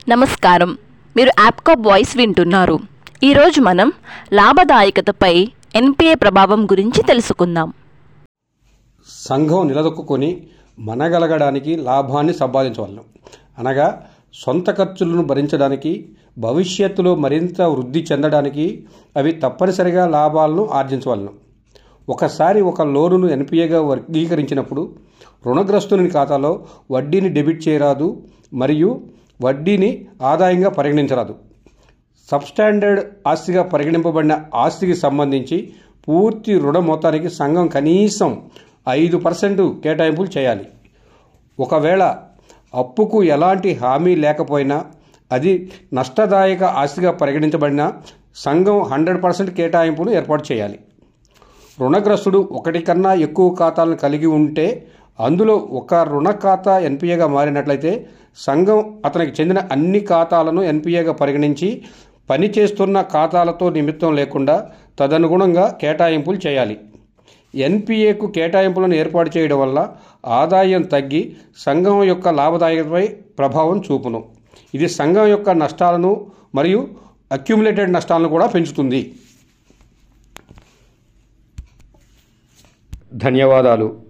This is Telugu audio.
నమస్కారం మీరు యాప్కాప్ వాయిస్ వింటున్నారు ఈరోజు మనం లాభదాయకతపై ఎన్పిఏ ప్రభావం గురించి తెలుసుకుందాం సంఘం నిలదొక్కుని మనగలగడానికి లాభాన్ని సంపాదించవలను అనగా సొంత ఖర్చులను భరించడానికి భవిష్యత్తులో మరింత వృద్ధి చెందడానికి అవి తప్పనిసరిగా లాభాలను ఆర్జించవలను ఒకసారి ఒక లోనును ఎన్పిఏగా వర్గీకరించినప్పుడు రుణగ్రస్తుని ఖాతాలో వడ్డీని డెబిట్ చేయరాదు మరియు వడ్డీని ఆదాయంగా పరిగణించరాదు సబ్స్టాండర్డ్ ఆస్తిగా పరిగణింపబడిన ఆస్తికి సంబంధించి పూర్తి రుణ మొత్తానికి సంఘం కనీసం ఐదు పర్సెంట్ కేటాయింపులు చేయాలి ఒకవేళ అప్పుకు ఎలాంటి హామీ లేకపోయినా అది నష్టదాయక ఆస్తిగా పరిగణించబడిన సంఘం హండ్రెడ్ పర్సెంట్ కేటాయింపును ఏర్పాటు చేయాలి రుణగ్రస్తుడు ఒకటి కన్నా ఎక్కువ ఖాతాలను కలిగి ఉంటే అందులో ఒక రుణ ఖాతా ఎన్పిఏగా మారినట్లయితే సంఘం అతనికి చెందిన అన్ని ఖాతాలను ఎన్పిఏగా పరిగణించి పనిచేస్తున్న ఖాతాలతో నిమిత్తం లేకుండా తదనుగుణంగా కేటాయింపులు చేయాలి ఎన్పిఏకు కేటాయింపులను ఏర్పాటు చేయడం వల్ల ఆదాయం తగ్గి సంఘం యొక్క లాభదాయకతపై ప్రభావం చూపును ఇది సంఘం యొక్క నష్టాలను మరియు అక్యుములేటెడ్ నష్టాలను కూడా పెంచుతుంది ధన్యవాదాలు